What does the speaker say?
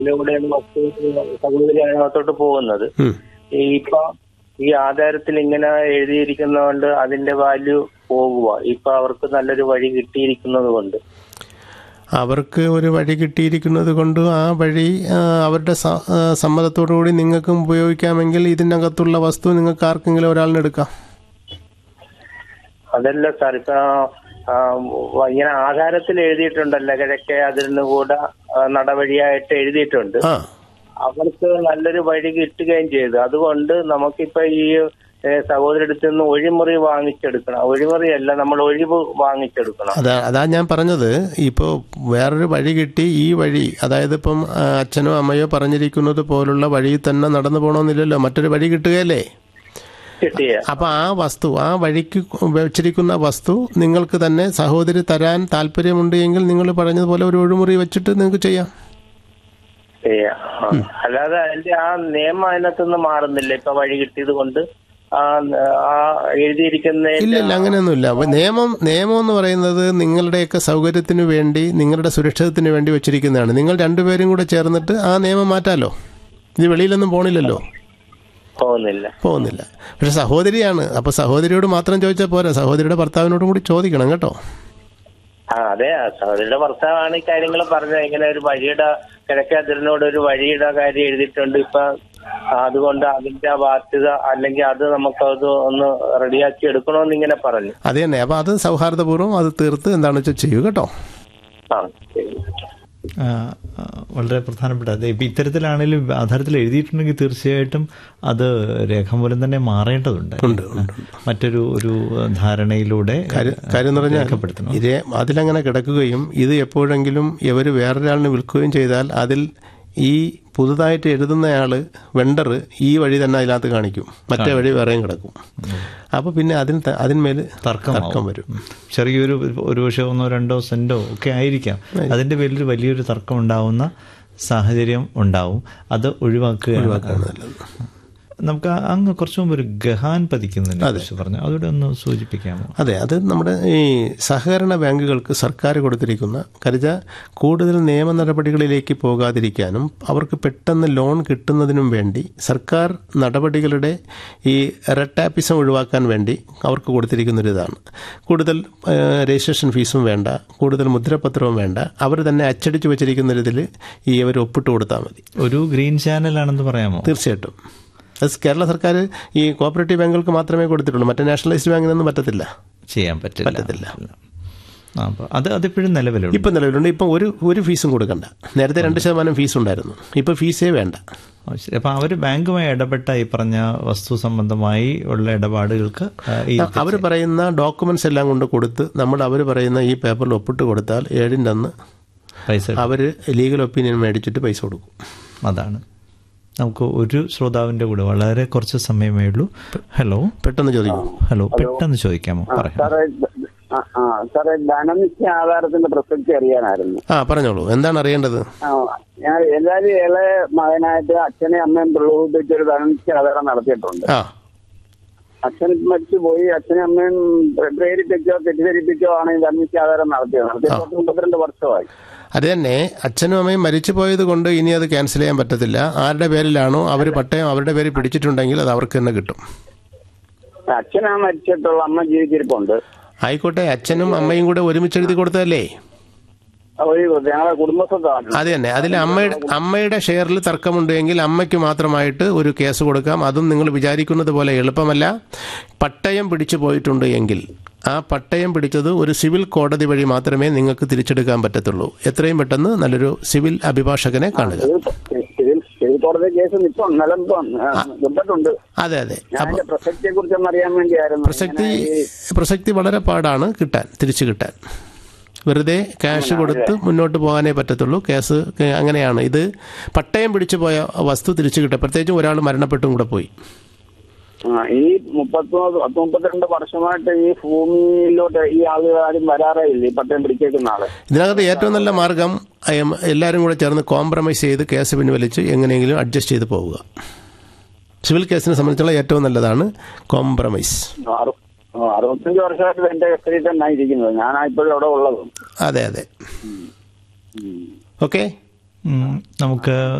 ഇതിലൂടെയാണ് വസ്തു സഹോദരി അതിനകത്തോട്ട് പോകുന്നത് ഉം. ഈ ഇപ്പൊ ഈ ആധാരത്തിൽ ഇങ്ങനെ എഴുതിയിരിക്കുന്നതുകൊണ്ട് അതിന്റെ വാല്യൂ പോകുക ഇപ്പൊ അവർക്ക് നല്ലൊരു വഴി കിട്ടിയിരിക്കുന്നത് കൊണ്ട് അവർക്ക് ഒരു വഴി കിട്ടിയിരിക്കുന്നത് കൊണ്ട് ആ വഴി ആ, അവരുടെ സ- ആ, സമ്മതത്തോടു കൂടി നിങ്ങൾക്കും ഉപയോഗിക്കാമെങ്കിൽ ഇതിനകത്തുള്ള വസ്തു നിങ്ങൾക്ക് ആർക്കെങ്കിലും ഒരാളിന് എടുക്കാം അതല്ല സാർ ഇപ്പൊ ആ, ഇങ്ങനെ ആധാരത്തിൽ എഴുതിയിട്ടുണ്ടല്ലോ കിഴക്കേ അതിന് കൂടെ ആ, നടവഴിയായിട്ട് എഴുതിയിട്ടുണ്ട് ആ അവർക്ക് നല്ലൊരു വഴി കിട്ടുകയും ചെയ്തു അതുകൊണ്ട് നമുക്കിപ്പോ ഈ ഏഹ്, സഹോദരടുത്ത് നിന്ന് ഒഴിമുറി വാങ്ങിച്ചെടുക്കണം ഒഴിമുറിയല്ല നമ്മൾ ഒഴിവ് വാങ്ങിച്ചെടുക്കണം അതാ അതാ ഞാൻ പറഞ്ഞത് ഇപ്പോൾ വേറൊരു വഴി കിട്ടി ഈ വഴി അതായത് ഇപ്പം ആ, അച്ഛനോ അമ്മയോ പറഞ്ഞിരിക്കുന്നത് പോലുള്ള വഴി തന്നെ നടന്നു പോകണമെന്നില്ലല്ലോ മറ്റൊരു വഴി കിട്ടുകയല്ലേ കിട്ടിയ അപ്പൊ ആ വസ്തു ആ വഴിക്ക് വെച്ചിരിക്കുന്ന വസ്തു നിങ്ങൾക്ക് തന്നെ സഹോദരി തരാൻ താല്പര്യമുണ്ട് എങ്കിൽ നിങ്ങൾ പറഞ്ഞതുപോലെ ഒരു ഒഴിമുറി വെച്ചിട്ട് നിങ്ങൾക്ക് ചെയ്യാം ചെയ്യാം ആ. അല്ലാതെ അതിന്റെ ആ നിയമം അതിനകത്തുനിന്ന് മാറുന്നില്ല ഇപ്പൊ വഴി കിട്ടിയത് കൊണ്ട് ആ ആ എഴുതിയിരിക്കുന്ന ഇല്ല ഇല്ല അങ്ങനെയൊന്നുമില്ല അപ്പൊ നിയമം നിയമം എന്ന് പറയുന്നത് നിങ്ങളുടെയൊക്കെ സൗകര്യത്തിന് വേണ്ടി നിങ്ങളുടെ സുരക്ഷിതത്തിന് വേണ്ടി വെച്ചിരിക്കുന്നതാണ് നിങ്ങൾ രണ്ടുപേരും കൂടെ ചേർന്നിട്ട് ആ നിയമം മാറ്റാലോ ഇത് വെളിയിലൊന്നും പോണില്ലല്ലോ പോകുന്നില്ല പോകുന്നില്ല പക്ഷെ സഹോദരിയാണ് അപ്പൊ സഹോദരിയോട് മാത്രം ചോദിച്ചാൽ പോരാ സഹോദരിയുടെ ഭർത്താവിനോടും കൂടി ചോദിക്കണം കേട്ടോ ആ അതെ ആ സഹോദരിയുടെ ഭർത്താവാണ് ഈ കാര്യങ്ങൾ പറഞ്ഞത് ഇങ്ങനെ ഒരു വഴിയുടെ കിഴക്കേ അതിരിനോട് ഒരു വഴിയുടെ കാര്യം എഴുതിയിട്ടുണ്ട് ഇപ്പൊ അതുകൊണ്ട് അതിന്റെ ബാധ്യത അല്ലെങ്കിൽ അത് നമുക്കത് ഒന്ന് റെഡിയാക്കി എടുക്കണമെന്ന് ഇങ്ങനെ പറഞ്ഞു അത് തന്നെ അപ്പൊ അത് സൗഹാർദ്ദപൂർവ്വം അത് തീർത്ത് എന്താണെന്ന് വെച്ചാൽ ചെയ്യൂ കേട്ടോ ആ ശരി ആ, ആ, വളരെ പ്രധാനപ്പെട്ട അതെ ഇപ്പം ഇത്തരത്തിലാണെങ്കിലും ആധാരത്തിൽ എഴുതിയിട്ടുണ്ടെങ്കിൽ തീർച്ചയായിട്ടും അത് രേഖാമൂലം തന്നെ മാറേണ്ടതുണ്ട് ഉണ്ട്, ഉണ്ട്, മറ്റൊരു ഒരു ധാരണയിലൂടെ കാര്യം കാര്യം എന്ന് പറഞ്ഞാൽ രേഖപ്പെടുത്തണം ഇതേ അതിലങ്ങനെ കിടക്കുകയും ഇത് എപ്പോഴെങ്കിലും ഇവർ വേറൊരാളിന് വിൽക്കുകയും ചെയ്താൽ അതിൽ ഈ പുതുതായിട്ട് എഴുതുന്നയാള് വെണ്ടർ ഈ വഴി തന്നെ അതിനകത്ത് കാണിക്കും മറ്റേ വഴി വേറെയും കിടക്കും അപ്പൊ പിന്നെ അതിന് ത- അതിന്മേൽ തർക്കമാവും. തർക്കം വരും ചെറിയൊരു ഒരു പക്ഷേ ഒന്നോ രണ്ടോ സെന്റോ ഒക്കെ ആയിരിക്കാം അതിന്റെ പേരിൽ വലിയൊരു തർക്കം ഉണ്ടാവുന്ന സാഹചര്യം ഉണ്ടാവും അത് ഒഴിവാക്കുക നമുക്ക് ആ- അങ്ങ് കുറച്ചു മുമ്പ് ഒരു ഗഹാൻ പതിക്കുന്നതിനെ കുറിച്ച് പറഞ്ഞു അതോടെ ഒന്ന് സൂചിപ്പിക്കാമോ അതെ അത് നമ്മുടെ ഈ സഹകരണ ബാങ്കുകൾക്ക് സർക്കാർ കൊടുത്തിരിക്കുന്ന കരുത കൂടുതൽ നിയമ നടപടികളിലേക്ക് പോകാതിരിക്കാനും അവർക്ക് പെട്ടെന്ന് ലോൺ കിട്ടുന്നതിനും വേണ്ടി സർക്കാർ നടപടികളുടെ ഈ റെട്ടാപ്പിസം ഒഴിവാക്കാൻ വേണ്ടി അവർക്ക് കൊടുത്തിരിക്കുന്ന ഒരു ഇതാണ് കൂടുതൽ ആ, രജിസ്ട്രേഷൻ ഫീസും വേണ്ട കൂടുതൽ മുദ്രപത്രവും വേണ്ട അവർ തന്നെ അച്ചടിച്ച് വെച്ചിരിക്കുന്ന ഒരു ഇതിൽ ഈ അവർ ഒപ്പിട്ട് കൊടുത്താൽ മതി ഒരു ഗ്രീൻ ചാനലാണെന്ന് പറയാമോ തീർച്ചയായിട്ടും അത് കേരള സർക്കാർ ഈ കോപ്പറേറ്റീവ് ബാങ്കുകൾക്ക് മാത്രമേ കൊടുത്തിട്ടുള്ളൂ മറ്റേ നാഷണലൈസ്ഡ് ബാങ്കിനൊന്നും പറ്റത്തില്ല ചെയ്യാൻ പറ്റില്ല പറ്റത്തില്ല ആ, അപ്പൊ അത് അതിപ്പോഴും നിലവിലുണ്ട് ഇപ്പം നിലവിലുണ്ട് ഇപ്പം ഒരു ഒരു ഫീസും കൊടുക്കണ്ട നേരത്തെ രണ്ട് ശതമാനം ഫീസ് ഉണ്ടായിരുന്നു ഇപ്പം ഫീസേ വേണ്ട ആ, ശരി. അപ്പൊ അവര് ബാങ്കുമായി ഇടപെട്ട ഈ പറഞ്ഞ വസ്തു സംബന്ധമായി ഉള്ള ഇടപാടുകൾക്ക് ആ, ഈ അവർ പറയുന്ന ഡോക്യുമെന്റ്സ് എല്ലാം കൊണ്ട് കൊടുത്ത് നമ്മൾ അവർ പറയുന്ന ഈ പേപ്പറിൽ ഒപ്പിട്ട് കൊടുത്താൽ ഏഴിൻ്റെ അന്ന് പൈസ അവർ ലീഗൽ ഒപ്പീനിയൻ മേടിച്ചിട്ട് പൈസ കൊടുക്കും അതാണ് നമുക്ക് ഒരു ശ്രോതാവിന്റെ കൂടെ വളരെ കുറച്ച് സമയമേ ഉള്ളൂ ഹലോ പെട്ടെന്ന് ചോദിക്കും ഹലോ പെട്ടെന്ന് ചോദിക്കാമോ പറയാം സാറേ ആ, ആ, സാറേ ധനനിശ്ചയ ആധാരത്തിന്റെ പ്രസക്തി അറിയാനായിരുന്നു ആ പറഞ്ഞോളൂ എന്താണ് അറിയേണ്ടത് ആ, ഞാൻ എല്ലാവരും ഇളയ മകനായിട്ട് അച്ഛനെയും അമ്മയും പ്രലോഭിപ്പിച്ച് ഒരു ധനനിശ്ചയ ആധാരം നടത്തിയിട്ടുണ്ട് ആ അച്ഛൻ മരിച്ചുപോയി അച്ഛനും അമ്മയും പ്ര- പ്രേരിപ്പിച്ചോ തെറ്റിദ്ധരിപ്പിച്ചോ ആണ് ഈ ധനനിശ്ചയ ആധാരം നടത്തിയത് നടത്തിയത് പത്ത് മുപ്പത്തിരണ്ട് വർഷമായി അത് തന്നെ അച്ഛനും അമ്മയും മരിച്ചു പോയത് കൊണ്ട് ഇനി അത് ക്യാൻസൽ ചെയ്യാൻ പറ്റത്തില്ല ആരുടെ പേരിലാണോ അവർ പട്ടയം അവരുടെ പേരിൽ പിടിച്ചിട്ടുണ്ടെങ്കിൽ അത് അവർക്ക് തന്നെ കിട്ടും അച്ഛനാ മരിച്ചിട്ടുള്ള അമ്മ ജീവിച്ചിരിപ്പുണ്ട് ആയിക്കോട്ടെ അച്ഛനും അമ്മയും കൂടെ ഒരുമിച്ച് എഴുതി കൊടുത്തതല്ലേ ഒരു ഞങ്ങളെ കുടുംബസ്വത്താണ് അത് തന്നെ അതിൽ അമ്മയുടെ അമ്മയുടെ ഷെയറിൽ തർക്കമുണ്ടെങ്കിൽ അമ്മയ്ക്ക് മാത്രമായിട്ട് ഒരു കേസ് കൊടുക്കാം അതും നിങ്ങൾ വിചാരിക്കുന്നത് പോലെ എളുപ്പമല്ല പട്ടയം പിടിച്ചു പോയിട്ടുണ്ട് എങ്കിൽ ആ പട്ടയം പിടിച്ചത് ഒരു സിവിൽ കോടതി വഴി മാത്രമേ നിങ്ങൾക്ക് തിരിച്ചെടുക്കാൻ പറ്റത്തുള്ളൂ എത്രയും പെട്ടെന്ന് നല്ലൊരു സിവിൽ അഭിഭാഷകനെ കാണുക സിവിൽ സിവിൽ കോടതി കേസ് ഇപ്പം നിലമ്പം വിട്ടിട്ടുണ്ട് അതെ അതെ ഞാൻ അതിന്റെ പ്രസക്തിയെ കുറിച്ചൊന്ന് അറിയാൻ വേണ്ടിയായിരുന്നു പ്രസക്തി ഇങ്ങനെ ഈ- പ്രസക്തി വളരെ പാടാണ് കിട്ടാൻ തിരിച്ചു കിട്ടാൻ വെറുതെ ക്യാഷ് കൊടുത്ത് മുന്നോട്ട് പോകാനേ പറ്റത്തുള്ളൂ കേസ് കെ- അങ്ങനെയാണ് ഇത് പട്ടയം പിടിച്ചു പോയ വസ്തു തിരിച്ചു കിട്ടുക പ്രത്യേകിച്ചും ഒരാൾ മരണപ്പെട്ടും കൂടെ പോയി ആ, ഈ മുപ്പത്തൊന്ന് പത്ത് മുപ്പത്തിരണ്ട് വർഷമായിട്ട് ഈ ഭൂമിയിലോട്ട് ഈ ആളുകൾ ആരും വരാറേ ഇല്ല ഈ പട്ടയം പിടിച്ചേക്കുന്ന ആള് ഇതിനകത്ത് ഏറ്റവും നല്ല മാർഗം അയം- എല്ലാവരും കൂടെ ചേർന്ന് കോംപ്രമൈസ് ചെയ്ത് കേസ് പിൻവലിച്ച് എങ്ങനെയെങ്കിലും അഡ്ജസ്റ്റ് ചെയ്ത് പോവുക സിവിൽ കേസിനെ സംബന്ധിച്ചുള്ള ഏറ്റവും നല്ലതാണ് കോംപ്രമൈസ് അറു- ആ, അറുപത്തഞ്ച് വർഷമായിട്ട് എന്റെ കസ്റ്റഡിയിൽ തന്നെ ഇരിക്കുന്നത് ഞാനാ ഇപ്പോഴും അവിടെ ഉള്ളത് അതെ അതെ ഓക്കെ ഉം, നമുക്ക്